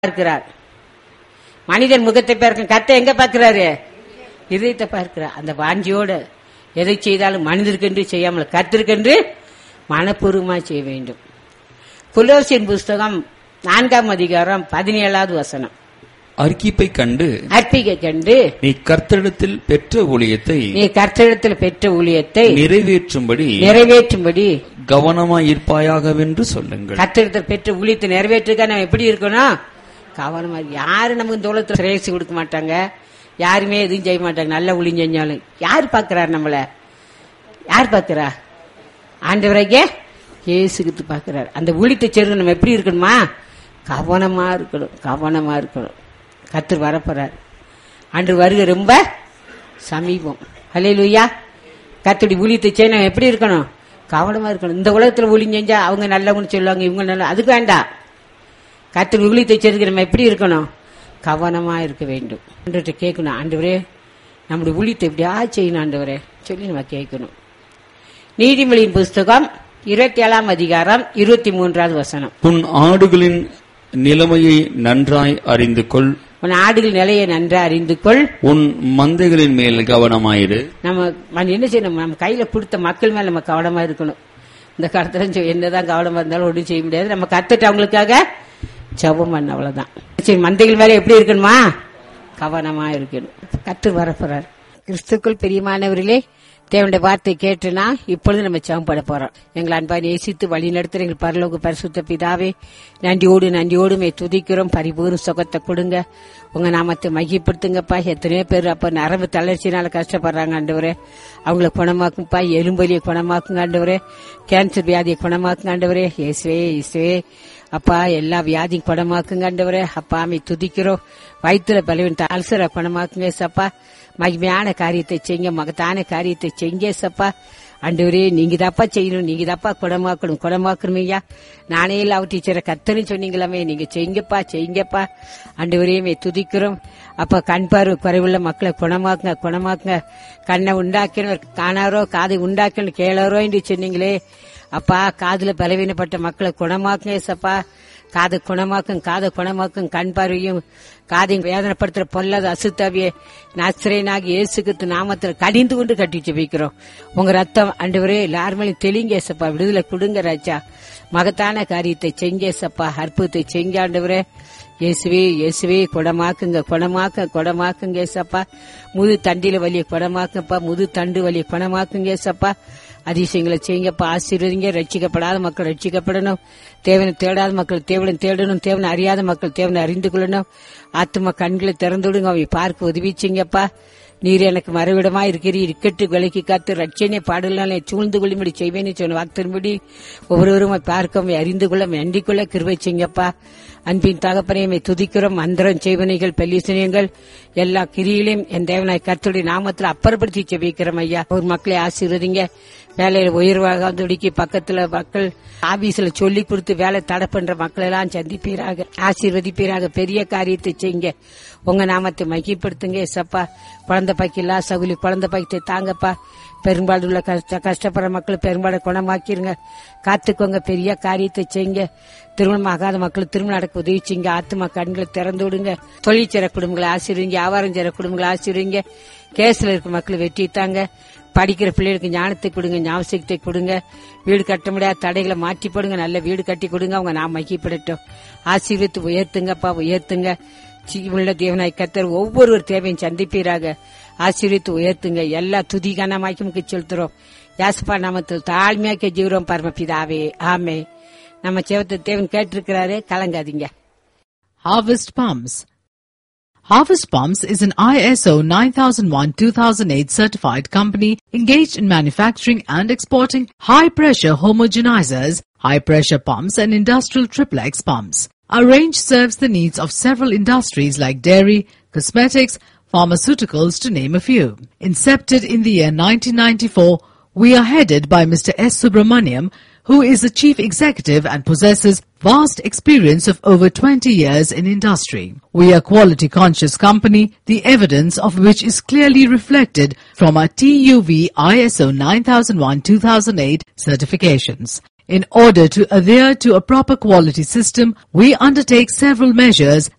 பார்க்கிறார் மனிதன் முகத்தை பார்க்க கத்தை எங்க பார்க்கிறாரு இதயத்தை பார்க்கிறார் அந்த வாஞ்சியோட எதை செய்தாலும் மனிதருக்கென்று செய்யாமல் கத்திருக்கென்று மனப்பூர்வமா செய்ய வேண்டும் குலோசின் புஸ்தகம் நான்காம் அதிகாரம் பதினேழாவது வசனம் அர்க்கிப்பை கண்டு அற்பிகை கண்டு நீ கர்த்தரிடத்தில் பெற்ற ஊழியத்தை நீ கர்த்தரிடத்தில் பெற்ற ஊழியத்தை நிறைவேற்றும்படி நிறைவேற்றும்படி கவனமாயிருப்பாயாகவென்று சொல்லுங்கள் கத்திரத்தில் பெற்ற ஊழியத்தை நிறைவேற்றுக்க நம்ம எப்படி இருக்கணும் கவனமா இரு. யாரும் நமக்கு இந்த உலகத்துல சிரேசி கொடுக்க மாட்டாங்க யாருமே எதுவும் செய்ய மாட்டாங்க நல்ல ஊழியம் செஞ்சாலும் யார் பாக்குறாரு நம்மள யார் பாக்குறா ஆண்டவராக இயேசுகிட்டு பாக்குறாரு அந்த ஊழியத்தை செய்றது நம்ம எப்படி இருக்கணுமா கவனமா இருக்கணும் கவனமா இருக்கணும் கத்தர் வரப்போறார் அன்று வருகை ரொம்ப சமீபம் ஹalleluya கத்தடி ஊழியத்தை செய்ய நம்ம எப்படி இருக்கணும் கவனமா இருக்கணும் இந்த உலகத்துல ஊழியம் செஞ்சா அவங்க நல்லவங்கன்னு சொல்லுவாங்க இவங்க நல்ல அதுக்கு வேண்டாம் கத்தர் ஊழியத்தை செய்யறதுக்கு நம்ம எப்படி இருக்கணும் கவனமா இருக்க வேண்டும் ஆண்டவர்கிட்ட கேட்கணும் ஆண்டவரே நம்முடைய ஊழியத்தை எப்படியா செய்யணும் ஆண்டவரே சொல்லி நம்ம கேட்கணும் நீதிமொழியின் புஸ்தகம் இருபத்தி ஏழாம் அதிகாரம் இருபத்தி மூன்றாவது வசனம் உன் ஆடுகளின் நிலைமையை நன்றாய் அறிந்து கொள் உன் ஆடுகள் நிலையை நன்றா அறிந்து கொள் உன் மந்தைகளின் மேல் கவனமாயிரு நம்ம நம்ம என்ன செய்யணும் நம்ம கையில கொடுத்த மக்கள் மேல நம்ம கவனமா இருக்கணும் இந்த காலத்துல சொ- என்னதான் கவனமா இருந்தாலும் ஒன்றும் செய்ய முடியாது நம்ம கத்துட்டு அவங்களுக்காக ஜெபம் பண்ண அவ்வளவுதான் சரி மந்தைகள் மேல எப்படி இருக்கணுமா கவனமா இருக்கணும் கத்து வரப்போறார் கிறிஸ்துக்குள் பிரியமானவர்களே தேவனுடைய வார்த்தை கேட்டுனா இப்பொழுது நம்ம ஜெபம் பண்ண போறோம் எங்களை அன்பா நேசித்து வழி நடத்துற எங்கள் பரலோக பரிசுத்த பிதாவே நன்றியோடு நன்றியோடு மே துதிக்கிறோம் பரிபூர்ண சுகத்தை கொடுங்க உங்க நாமத்தை மகிப்படுத்துங்கப்பா எத்தனையோ பேர் அப்ப நரம்பு தளர்ச்சினால கஷ்டப்படுறாங்க ஆண்டவரே அவங்கள குணமாக்குங்கப்பா எலும்பலியை குணமாக்குங்க ஆண்டவரே கேன்சர் வியாதியை குணமாக்குங்க ஆண்டவரே இயேசுவே இயேசுவே அப்பா எல்லா வியாதியும் குணமாக்குங்க ஆண்டவரே அப்பா அமை துதிக்கிறோம் வயிற்றுல பலவீன அல்சரை குணமாக்குங்க சப்பா மகிமையான காரியத்தை செய்யுங்க மகத்தான காரியத்தை செய்யுங்க சப்பா ஆண்டவரே நீங்க தப்பா செய்யணும் நீங்க தப்பா குணமாக்கணும் குணமாக்கணும் ஐயா நானே இல்லாவ டீச்சரை கத்தன்னு சொன்னீங்களாமே நீங்க செய்யுங்கப்பா செய்யுங்கப்பா ஆண்டவரே மே துதிக்கிறோம் அப்ப கண் பார்வை குறைவுள்ள மக்களை குணமாக்குங்க குணமாக்குங்க கண்ணை உண்டாக்கணும் காணாரோ காதை உண்டாக்கணும் கேளாரோ என்று சொன்னீங்களே அப்பா காதுல பலவீனப்பட்ட மக்களை குணமாக்குங்க ஏசப்பா காதை குணமாக்கும் காதை குணமாக்கும் கண் பார்வையும் காதையும் வேதனைப்படுத்துற பொல்லாத அசுத்தாவிய நஸ்ரேனாகி இயேசுக்கு நாமத்தில் கடிந்து கொண்டு கட்டி ஜெபிக்கிறோம் உங்க ரத்தம் அண்டுவரே எல்லாருமேலும் தெளிங்க ஏசப்பா விடுதலை கொடுங்க ராஜா மகத்தான காரியத்தை செஞ்ச ஏசப்பா அற்புதத்தை செஞ்ச ஆண்டவரே இயேசுவே இயேசுவே குணமாக்குங்க குணமாக்க குணமாக்குங்க ஏசப்பா முது தண்டில வலிய குணமாக்குப்பா முது தண்டு வலிய குணமாக்குங்க ஏசப்பா அதிசயங்களை செய்யுங்கப்பா ஆசீர்வதிங்க ரட்சிக்கப்படாத மக்கள் ரட்சிக்கப்படணும் தேவனை தேடாத மக்கள் தேவனை தேடணும் தேவனை அறியாத மக்கள் தேவனை அறிந்து கொள்ளணும் ஆத்தும கண்களை திறந்து விடுங்க அவை பார்க்க உதவி செய்யுங்கப்பா நீர் எனக்கு மறைவிடமா இருக்கிறீர் இக்கட்டு விலைக்கு காத்து ரட்சணை பாடலாலே சூழ்ந்து கொள்ளும்படி செய்வேன்னு சொன்ன வார்த்தையின்படி ஒவ்வொருவரும் அதை பார்க்க அவை அறிந்து கொள்ள நன்றி கொள்ள கிருபை செய்யுங்கப்பா அன்பின் தகப்பனையுமே துதிக்கிறோம் மந்திரம் செய்வனைகள் பெல்லிசனியங்கள் எல்லா கிரியிலையும் என் தேவனாய் கர்த்தருடைய நாமத்தில் அப்புறப்படுத்தி செபிக்கிறோம் ஐயா ஒரு மக்களை ஆசீர்வதிங்க வேலையில உயர்வாக துடிக்கி பக்கத்துல மக்கள் ஆபீஸ்ல சொல்லி கொடுத்து வேலை தடை பண்ற மக்கள் எல்லாம் சந்திப்பீராக ஆசீர்வதிப்பீராக பெரிய காரியத்தை செய்யுங்க உங்க நாமத்தை மகிப்படுத்துங்க ஏசப்பா குழந்தை பாக்கிலா சகுலி குழந்தை பாக்கியத்தை தாங்கப்பா பெரும்பாடு உள்ள கஷ்ட கஷ்டப்படுற மக்கள் பெரும்பாடு குணமாக்கிருங்க காத்துக்கோங்க பெரிய காரியத்தை செய்யுங்க திருமணம் ஆகாத மக்கள் திருமணம் நடக்க உதவி செய்யுங்க ஆத்மா கண்களை திறந்து விடுங்க தொழில் சேர குடும்பங்களை ஆசீர்வீங்க வியாபாரம் சேர குடும்பங்களை ஆசீர்வீங்க கேஸ்ல இருக்க மக்களை வெற்றி தாங்க படிக்கிற பிள்ளைகளுக்கு ஞானத்தை கொடுங்க ஞாபகத்தை கொடுங்க வீடு கட்ட முடியாத தடைகளை மாற்றி போடுங்க நல்ல வீடு கட்டி கொடுங்க அவங்க நாம் மகிப்படட்டும் ஆசீர்வித்து உயர்த்துங்கப்பா உயர்த்துங்க உள்ள தேவனாய் கத்தர் ஒவ்வொரு தேவையும் சந்திப்பீராக ஆசீர்வித்து உயர்த்துங்க எல்லா துதி கனமாக்கி செலுத்துறோம் யாசப்பா நாமத்தில் தாழ்மையாக்க ஜீவரம் பரமபிதாவே ஆமே நம்ம சேவத்தை தேவன் கேட்டிருக்கிறாரு கலங்காதீங்க Harvest Palms. Harvest Palms is an ISO 9001-2008 certified company engaged in manufacturing and exporting high-pressure homogenizers, high-pressure pumps and industrial triplex pumps. Our range serves the needs of several industries like dairy, cosmetics, pharmaceuticals to name a few. Incepted in the year 1994, we are headed by Mr. S. Subramaniam, who is the chief executive and possesses vast experience of over 20 years in industry. We are a quality conscious company, the evidence of which is clearly reflected from our TUV ISO 9001-2008 certifications. In order to adhere to a proper quality system, we undertake several measures